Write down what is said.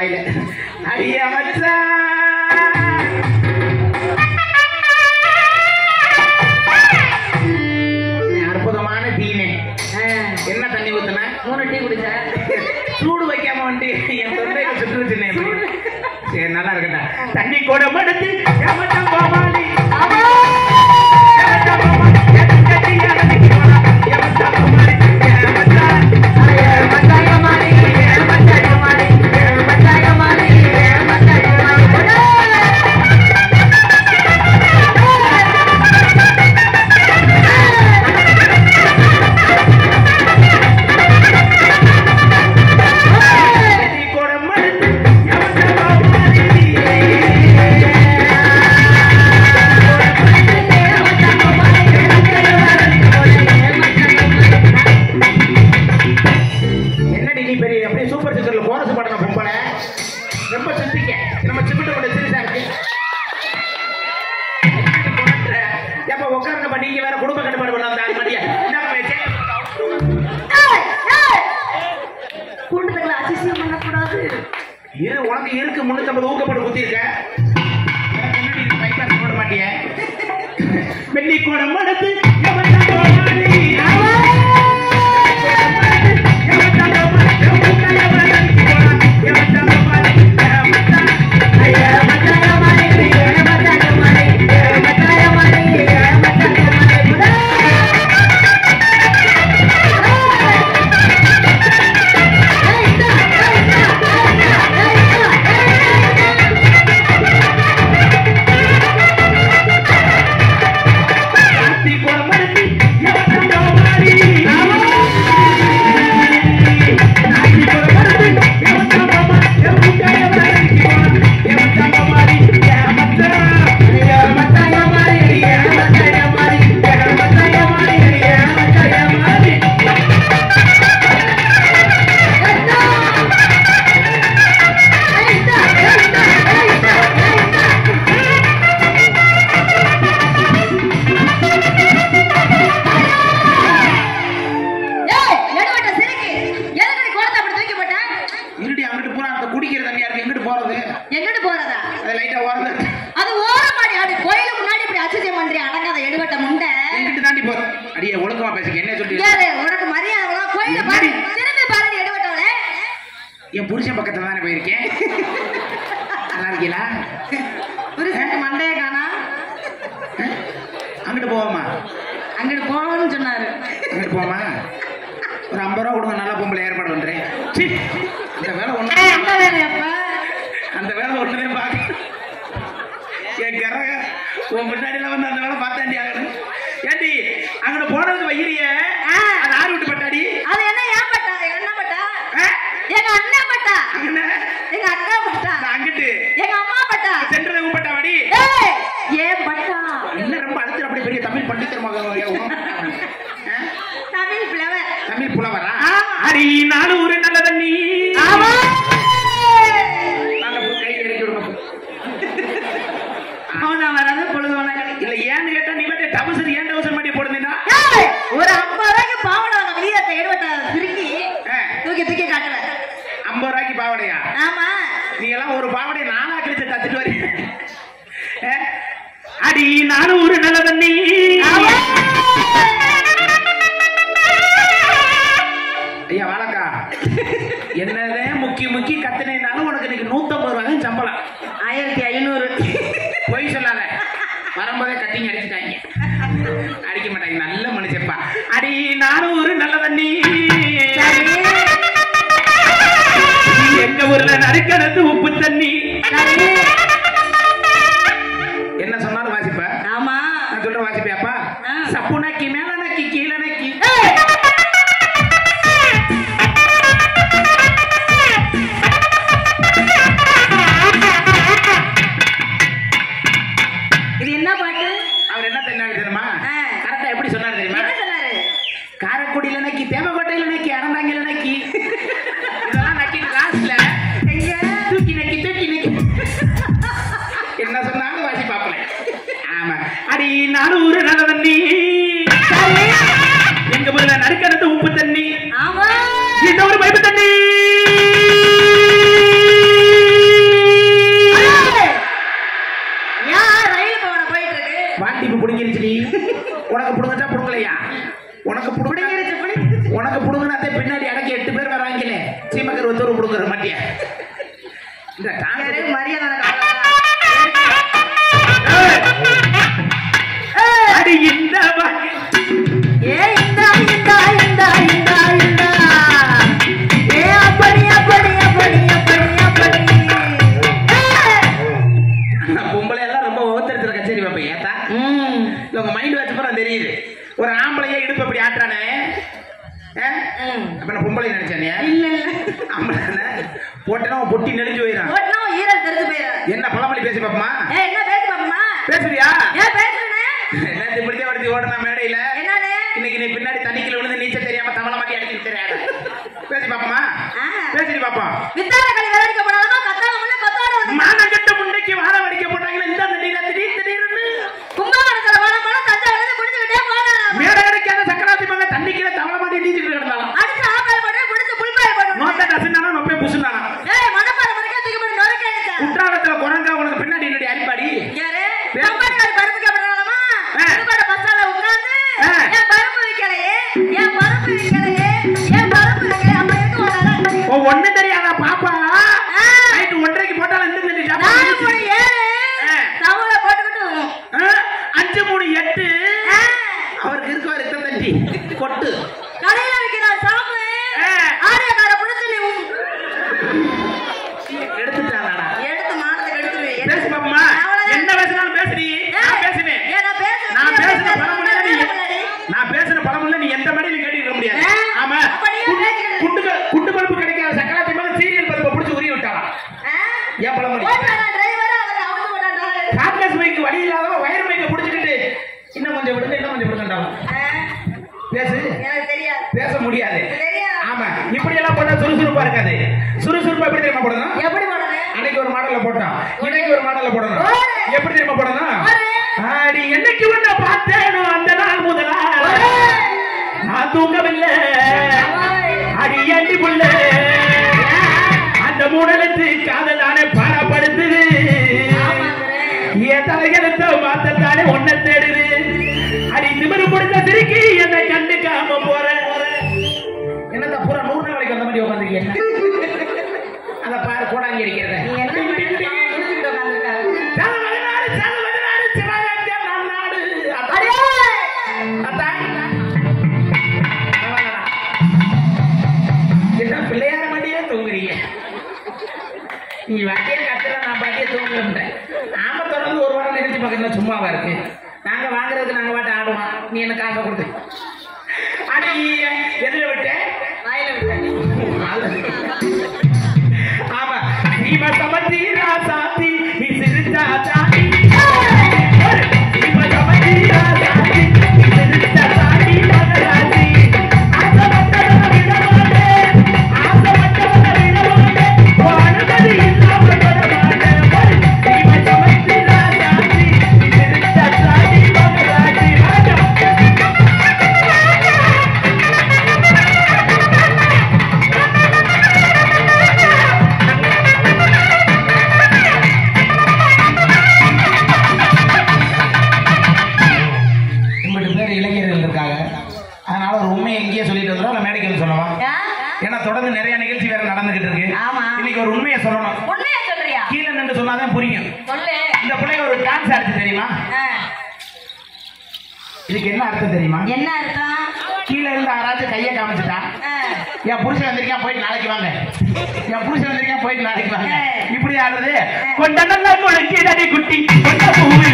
வாயில அடிய மச்சான் அற்புதமான டீனே என்ன தண்ணி ஊத்துன மூணு டீ குடிச்ச சூடு வைக்காம வந்து என் தொண்டையில சுற்றுச்சுனே சரி நல்லா இருக்கட்டா தண்ணி கூட மடுத்து எமட்டம் கோமாளி எமட்டம் கோமாளி எட்டு கட்டி அடக்கி போனா எமட்டம் கோமாளி எமட்டம் தண்ணி கூட மடுத்து எமட்டம் கோமாளி என்னடி நீ பெரிய அப்படியே சூப்பர் சிங்கர்ல கோரஸ் பாடுற பொம்பளை ரொம்ப சுத்திக்க நம்ம சிப்பிட்டு கொண்டு சிரிசா இருக்கு எப்ப உட்காருங்கப்பா நீங்க வேற குடும்ப கட்டுப்பாடு பண்ண வந்த ஆள் மாதிரியா என்ன பேச்சு கூட்டத்துக்குள்ள அதிசயம் பண்ணக்கூடாது இரு உனக்கு இருக்கு முன்னூத்தம்பது ஊக்கப்பட்டு குத்தி இருக்க எனக்கு முன்னாடி நீ bypass போட மாட்டிய வெள்ளி கோடம் மடத்து எவன்தான் கோமாளி? எவன்தான் கோமாளி? எவன்தான் கோமாளி? எவன்தான் கோமாளி? எவன்தான் ஐயா, எவன்தான் கோமாளி? எவன்தான் கோமாளி? எவன்தான் கோமாளி? எவன்தான் கோமாளி? ஆத்தி கோடம் மடத்து எவன்தான் கோமாளி? ஆத்தி கோடம் மடத்து எவன்தான் கோமாளி? எவன்தான் கோமாளி? எவன்தான் கோமாளி? எவன்தான் எவன்தான் கோமாளி? எவன்தான் கோமாளி? எவன்தான் கோமாளி? எவன்தான் கோமாளி? இருடி அங்கிட்டு போனா அந்த குடிக்கிற தண்ணியா இருக்கு எங்கிட்டு போறது எங்கிட்டு போறதா அது லைட்டா ஓரந்து அது ஓரமாடி அது கோயிலுக்கு முன்னாடி இப்படி அசிசியம் பண்றியா அடங்காத எடுவட்ட முண்டை எங்கிட்டு தாண்டி போறது அடியே ஒழுக்கமா பேசுங்க என்ன சொல்லி யாரு உனக்கு மரியாதை அவ்வளவு கோயில பாரு திரும்பி பாரு எடுவட்டவளே என் புருஷன் பக்கத்துல தானே போயிருக்கேன் நல்லா இருக்கீங்களா புருஷனுக்கு மண்டைய காணா அங்கிட்டு போவோமா அங்கிட்டு போகணும்னு சொன்னாரு அங்கிட்டு போவோமா ஒரு ஐம்பது ரூபா கொடுங்க நல்லா பொம்பளை ஏற்பாடு பண்றேன் சீ, அந்த வேலை ஒண்ணு ஏய், எங்க வேலையப்ப அந்த வேலை ஒண்ணுதே பார்க்க என் கரக உன் முன்னாடில வந்து அந்த வேலை பார்த்தாண்டி ஆகணும் ஏண்டி அங்கிட்டு போனதுக்கு வையிறியே ஆ. அது ஆறு விட்டு பட்டாடி அது என்ன ஏன் பட்டா எங்க அண்ணா பட்டா ஆ? எங்க அண்ணா பட்டா அங்கன எங்க அக்கா பட்டா நான் அங்கிட்டு எங்க அம்மா பட்டா சென்றது பட்டாவாடி ஏய் ஏன் பட்டா என்ன ரொம்ப அடுத்து அப்படி பெரிய தமிழ் பண்டிதர் மகன் தமிழ் பிளவர் தமிழ் புலவரா ஆமா. அடி நாலு ஊரு நல்ல தண்ணி ஆமா நாங்க போய் கை இறக்கி விடுங்க அவனா வராது பொழுது உனக்கு இல்ல ஏன்னு கேட்டா நீ மட்டும் டவுசர் ஏன் டவுசர் மாட்டி போடுந்தீங்கன்னா ஏய், ஒரு ஐம்பது ரூபாய்க்கு பாவடை வாங்க வீரத்தை எடுவட்ட திருக்கி ஆ. தூக்கி தூக்கி காட்டுவேன் ஐம்பது ரூபாய்க்கு பாவடையா ஆமா நீ எல்லாம் ஒரு பாவடையை நானா கிழிச்சு தத்துட்டு வரீங்க ஆ? அடி நாலு ஊரு நல்ல தண்ணி ஆமா. ஐயா வாழக்கா என்னதே முக்கி முக்கி கத்துனேனாலும் உனக்கு இன்னைக்கு நூத்தம்பது ரூபாய் தான் சம்பளம் ஆயிரத்தி ஐநூறு பொய் சொல்லாத வரும்போதே கட்டிங்க அடிச்சுட்டாங்க அடிக்க மாட்டாங்க நல்ல மனுஷப்பா அடி நானும் ஒரு நல்ல தண்ணி சரி எங்க ஊர்ல நறுக்கணத்து உப்பு தண்ணி சரி என்ன சொன்னாலும் வாசிப்ப ஆமா நான் சொல்ற வாசிப்பியாப்பா ஆ. சப்பு நக்கி மேல நக்கி கீழே நக்கி ஏய், இது என்ன பாட்டு அவர் என்ன தெரியும் தெரியுமா ஆ. கரெக்டா எப்படி சொன்னாரு தெரியுமா என்ன சொன்னாரு காரைக்குடியில நக்கி தேவக்கோட்டையில நக்கி அறந்தாங்கில நக்கி இதெல்லாம் நக்கி லாஸ்ட்ல ஐயா தூக்கி நக்கி தூக்கி நக்கி என்ன சொன்னாலும் வாசி பாப்பல ஆமா அடி நானூறு நல்ல தண்ணி சரி எங்க ஊர்ல நறுக்கணத்து உப்பு தண்ணி ஆமா இந்த ஒரு பைப்பு தண்ணி உனக்கு புடுங்கினாத்தே பின்னாடி அடக்கி எட்டு பேர் வராங்களே சீமக்கர் ஒருத்தர் புடுங்குற மாட்டியா இந்த யாரு? டாங்க மரியாதை எனக்கு அடி இந்த வகை ஏ இந்தா இந்தா இந்தா இந்தா இந்தா ஏ அப்படி அப்படி அப்படி அப்படி அப்படி பொம்பளை எல்லாம் ரொம்ப ஒவ்வொருத்தர் கச்சேரி வைப்பேன் ஏத்தா ம் இல்ல உங்க மைண்ட் வச்சு போற தெரியுது ஒரு ஆம்பளையே இடுப்பு அப்படி ஆட்டுறானே ஆ? ம். அப்ப நான் பொம்பளை நினைச்சானே இல்ல இல்ல ஆம்பளை போட்டேன்னா அவன் பொட்டி நெளிஞ்சு போயிடான் ஓட்டுனா உன் ஈரல் தெரிஞ்சு போயிடும் என்ன பழமொழி பேசி பாப்பமா ஏ என்ன பேசு பாப்பமா பேசுறியா ஏன் பேசுறேனே நேத்து இப்படிதான் ஒருத்தி ஓடுனா மேடையில என்னது இன்னைக்கு நீ பின்னாடி தண்ணிக்குள்ள விழுந்து நீச்சல் தெரியாம தவள மாட்டி அடிக்கிட்டு தெரியாது பேசி பாப்பமா ஆ. பேசி பாப்போம் வித்தார களி விளையாடிக்க போனாலும் கத்தால முன்ன கொத்தாட வந்து மானங்கட்ட முண்டைக்கு வாழ வடிக்க போட்டாங்களே இந்த தண்ணியில திடீர் திடீர்னு கும்பகோணத்துல போன போனா தஞ்சாவூர்ல குடிச்சுக்கிட்டே போனாராம் மேடை கிடைக்காத சக்கராத்தி மங்க தண்ணிக்குள்ள தவள மாட்டி நீச்சிட்டு கிடந்தாலும் அடுத்து ஆப்பால் போட்டு பிடிச்சு புளிப்பாய் போட்டு நோத்த கசினானா நொப்பே புசுனானா ஏய் மனப்பாறை மணிக்கா தூக்கி போட்டு நொறுக்க எடுத்தேன் குற்றாலத்துல குரங்கா உனக்கு பின்னாடி என்னடி அடிப்பாடி யாரு கம்பெனிக்காரி பருப்பு கேட்கறாமா ஆ. இதுபோட பஸ்ஸால உட்கார்ந்து ஆ. என் பருப்பு விக்கலையே என் பருப்பு விக்கலையே என் பருப்பு விக்கலையே அப்ப இருக்கு வராதா ஓ ஒண்ணு தெரியாதா பாப்பா ஆ. நைட்டு ஒன்றரைக்கு போட்டாலும் இந்த தண்ணி நாலு சாப்பாடு மூணு ஏழு ஆ. தவள போட்டுக்கிட்டு ஆ, அஞ்சு மூணு எட்டு ஆ. அவருக்கு இருக்குவார் இத்த தண்டி கொட்டு கடையில விக்கிற சாப்பு ஆ. ஆரியக்கார புடிச்சு நீ உம் எடுத்துட்டாங்கடா எடுத்து மானத்துக்கு எடுத்துருவேன் பேசு பாப்பமா என்ன பேசினாலும் பேசுறீ நான் பேசுவேன் நான் பேசுன பழமொழி நீ நான் பேசுன பழமொழி நீ எந்த மணியிலும் கேட்டுக்க முடியாது ஆ. ஆமா அப்ப நீ குண்டு- பேசுறது. குண்டு குண்டு பருப்பு கிடைக்காத சக்கராத்தி மேல சீரியல் பருப்பை பிடிச்சி உரிய விட்டாராம் ஏன் பழமொழி காங்கிரஸ் மைக்கு வழி இல்லாதவங்க வயர் மைக்க பிடிச்சிக்கிட்டு இன்னும் கொஞ்சம் விடுங்க இன்னும் கொஞ்சம் விடுங்கண்டாவும் பேசு பேச முடியாது ஆமா இப்படி எல்லாம் போட்டா சுறுசுறுப்பா இருக்காது சுறுசுறுப்பா எப்படி தெரியுமா போடணும் அன்னைக்கு ஒரு மாடல்ல போட்டோம் இன்னைக்கு ஒரு மாடல்ல போடணும் ஓடு. எப்படி தெரியுமா போடணும் ஓடு. ஆடி என்னைக்கு உன்னை பார்த்தேனோ அந்த நாள் முதலா நான் தூங்கவில்லை அடி அடி புள்ள அந்த மூடலத்து காதல் தானே பாரப்படுத்துது என் தலைகளுத்த மாத்தத்தானே ஒன்ன தேடுது அடி திமிரு பிடிச்ச திருக்கி என்னை கண்டுக்காம போற என்னத்த பூரா நூறு நாளைக்கு அந்த மாதிரி உட்காந்துருக்கீங்க அத பாரு கூடாங்கி அடிக்கிறத சால மகனாடு, சால மகனாடு, சிவகங்கை நன்னாடு. அதான், அதான். அவ்வளவுதான். என்ன பிள்ளையார மாட்டியே தூங்குறீங்க நீ வட்டியை கத்துற நான் பாட்டியே தூங்குறேன் ஆம தொடர்ந்து ஒரு வாரம் நிகழ்ச்சி பக்கத்துல சும்மாவா இருக்கு நாங்க வாங்குறதுக்கு நாங்க பாட்டு ஆடுவோம் நீ என்ன காசை கொடுத்து அடி எதுல விட்ட ஆமா நீ சமத்தி ராசாத்தி நீ சிரிச்சா சாத்தி நீ சமத்தி ராசாத்தி நீ சிரிச்சா சாத்தி மகராசி ஆசைப்பட்டவன விடமாட்டே ஆசைப்பட்டவன விடமாட்டே வாழுவது இல்லாம விடமாட்டே நீ சமத்தி ராசாத்தி நீ சிரிச்சா சாத்தி மகராசி இம்பட்டு பேர் இளைஞர்கள் இருக்காங்க அதனால ஒரு உண்மையை இங்கேயே சொல்லிட்டு வந்துடும் இல்லை மேடைக்கு வந்து சொல்லவா ஏன்னா தொடர்ந்து நிறைய நிகழ்ச்சி வேற நடந்துகிட்டு இருக்கு ஆமா. இன்னைக்கு ஒரு உண்மையை சொல்லணும் உண்மையா சொல்றியா கீழே நின்று சொன்னாதான் புரியும் சொல்லு இந்த பிள்ளை ஒரு டான்ஸ் ஆடுச்சு தெரியுமா ஆ. இதுக்கு என்ன அர்த்தம் தெரியுமா என்ன அர்த்தம் கீழே இருந்து யாராச்சும் கையை காமிச்சிட்டா ஆ. என் புருஷன் வந்திருக்கேன் போயிட்டு நாளைக்கு வாங்க என் புருஷன் வந்திருக்கேன் போயிட்டு நாளைக்கு வாங்க ஏய். இப்படி ஆடுறது கொண்ட நல்ல முழுக்கி தடி குட்டி கொண்ட பூ